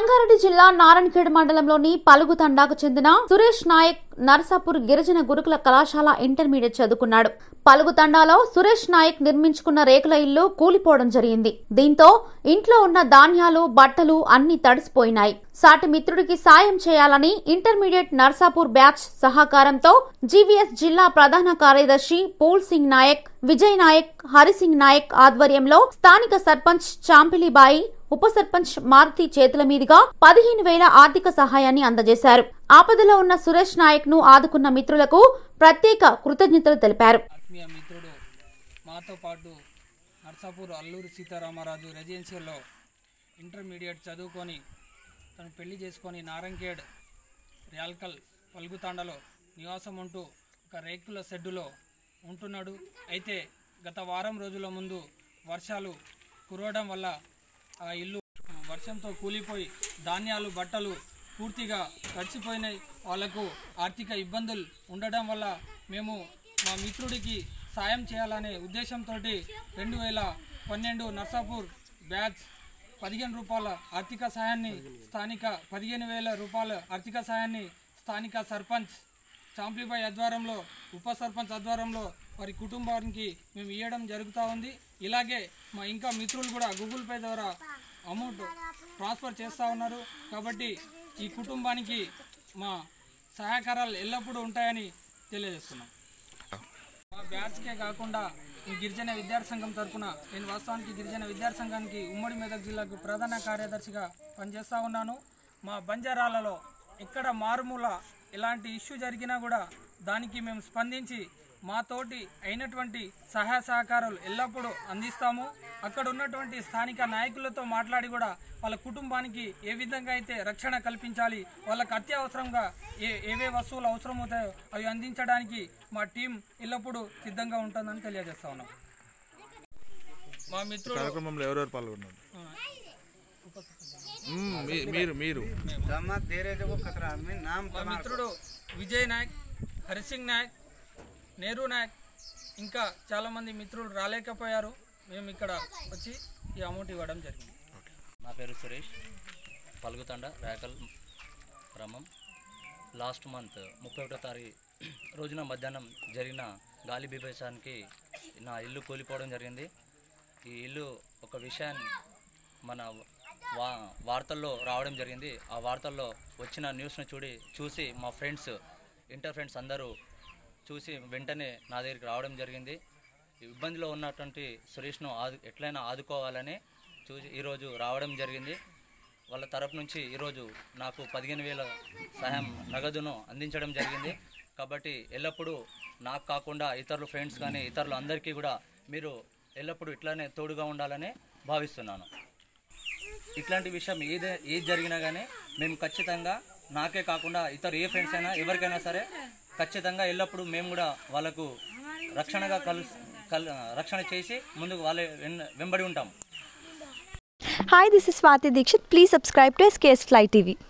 రంగారెడ్డి జిల్లా నారాయణఖేడ్ మండలంలోని పలుగు తండాకు చెందిన సురేష్ నాయక్ నర్సాపూర్ గిరిజన గురుకుల కళాశాల ఇంటర్మీడియట్ చదువుకున్నాడు పలుగు తండాలో సురేష్ నాయక్ నిర్మించుకున్న రేకుల ఇల్లు కూలిపోవడం జరిగింది దీంతో ఇంట్లో ఉన్న ధాన్యాలు బట్టలు అన్ని తడిసిపోయినాయి సాటి మిత్రుడికి సాయం చేయాలని ఇంటర్మీడియట్ నర్సాపూర్ బ్యాచ్ సహకారంతో జీవీఎస్ జిల్లా ప్రధాన కార్యదర్శి పూల్ సింగ్ నాయక్ విజయ్ నాయక్ హరిసింగ్ నాయక్ ఆధ్వర్యంలో స్థానిక సర్పంచ్ చాంపిలిబాయి ఉప సర్పంచ్ మారుతి చేతుల మీదుగా పదిహేను వేల ఆర్థిక సహాయాన్ని అందజేశారు ఆపదలో ఉన్న సురేష్ నాయక్ ను ఆదుకున్న మిత్రులకు ప్రత్యేక కృతజ్ఞతలు తెలిపారు ఆత్మీయ మిత్రుడు మాతో పాటు నర్సాపూర్ అల్లూరు సీతారామరాజు రెసిడెన్షియల్లో ఇంటర్మీడియట్ చదువుకొని తను పెళ్లి చేసుకొని నారంకేడ్ ర్యాల్కల్ పల్గుతాండలో నివాసం ఉంటూ ఒక రేకుల షెడ్డులో ఉంటున్నాడు అయితే గత వారం రోజుల ముందు వర్షాలు కురవడం వల్ల ఆ ఇల్లు వర్షంతో కూలిపోయి ధాన్యాలు బట్టలు పూర్తిగా తడిచిపోయినాయి వాళ్లకు ఆర్థిక ఇబ్బందులు ఉండడం వల్ల మేము మా మిత్రుడికి సాయం చేయాలనే ఉద్దేశంతో రెండు వేల పన్నెండు నర్సాపూర్ బ్యాచ్ పదిహేను రూపాయల ఆర్థిక సాయాన్ని స్థానిక పదిహేను వేల రూపాయల ఆర్థిక సాయాన్ని స్థానిక సర్పంచ్ చాంప్లిబాయ్ ఆధ్వర్యంలో ఉప సర్పంచ్ ఆధ్వర్యంలో వారి కుటుంబానికి మేము ఇవ్వడం జరుగుతూ ఉంది ఇలాగే మా ఇంకా మిత్రులు కూడా గూగుల్ పే ద్వారా అమౌంట్ ట్రాన్స్ఫర్ చేస్తూ ఉన్నారు కాబట్టి ఈ కుటుంబానికి మా సహకారాలు ఎల్లప్పుడూ ఉంటాయని తెలియజేస్తున్నాం మా బ్యాచ్కే కాకుండా ఈ గిరిజన విద్యార్థి సంఘం తరఫున నేను వాస్తవానికి గిరిజన విద్యార్థి సంఘానికి ఉమ్మడి మెదక్ జిల్లాకు ప్రధాన కార్యదర్శిగా పనిచేస్తూ ఉన్నాను మా బంజారాలలో ఎక్కడ మారుమూల ఎలాంటి ఇష్యూ జరిగినా కూడా దానికి మేము స్పందించి మాతోటి అయినటువంటి సహాయ సహకారాలు ఎల్లప్పుడూ అందిస్తాము అక్కడ ఉన్నటువంటి స్థానిక నాయకులతో మాట్లాడి కూడా వాళ్ళ కుటుంబానికి ఏ విధంగా అయితే రక్షణ కల్పించాలి వాళ్ళకి అత్యవసరంగా ఏ ఏవే వస్తువులు అవసరమవుతాయో అవి అందించడానికి మా టీం ఎల్లప్పుడూ సిద్ధంగా ఉంటుందని తెలియజేస్తా ఉన్నాం మా మిత్రుడు కార్యక్రమంలో ఎవరెవరు పాల్గొన్నారు ఆ, మ్మ్, మీ- మీరు మీరు दामाद दे रहे थे वो खतरा में नाम మా మిత్రుడు విజయ్ నాయక్ హరిసింగ్ నాయక్ నెహ్రూ నాయక్ ఇంకా చాలామంది మిత్రులు రాలేకపోయారు మేము ఇక్కడ వచ్చి ఈ అమౌంట్ ఇవ్వడం జరిగింది నా పేరు సురేష్ పలుగుతండ రేకల్ గ్రామం లాస్ట్ మంత్ ముప్పై ఒకటో తారీఖు రోజున మధ్యాహ్నం జరిగిన గాలి బీభత్సానికి నా ఇల్లు కూలిపోవడం జరిగింది ఈ ఇల్లు ఒక విషయాన్ని మన వా వార్తల్లో రావడం జరిగింది ఆ వార్తల్లో వచ్చిన న్యూస్ను చూడి చూసి మా ఫ్రెండ్స్ ఇంటర్ ఫ్రెండ్స్ అందరూ చూసి వెంటనే నా దగ్గరికి రావడం జరిగింది ఈ ఇబ్బందిలో ఉన్నటువంటి సురేష్ను ఆదు ఎట్లయినా ఆదుకోవాలని చూసి ఈరోజు రావడం జరిగింది వాళ్ళ తరపు నుంచి ఈరోజు నాకు పదిహేను వేల సహాయం నగదును అందించడం జరిగింది కాబట్టి ఎల్లప్పుడూ నాకు కాకుండా ఇతరుల ఫ్రెండ్స్ కానీ ఇతరులు అందరికీ కూడా మీరు ఎల్లప్పుడూ ఇట్లానే తోడుగా ఉండాలని భావిస్తున్నాను ఇట్లాంటి విషయం ఏదే ఏది జరిగినా కానీ మేము ఖచ్చితంగా నాకే కాకుండా ఇతర ఏ ఫ్రెండ్స్ అయినా ఎవరికైనా సరే ఖచ్చితంగా ఎల్లప్పుడూ మేము కూడా వాళ్ళకు రక్షణగా కలు కల్ రక్షణ చేసి ముందుకు వాళ్ళ వెన్- వెంబడి ఉంటాం Hi, this is Swati Dikshit. Please subscribe to SKS Fly TV.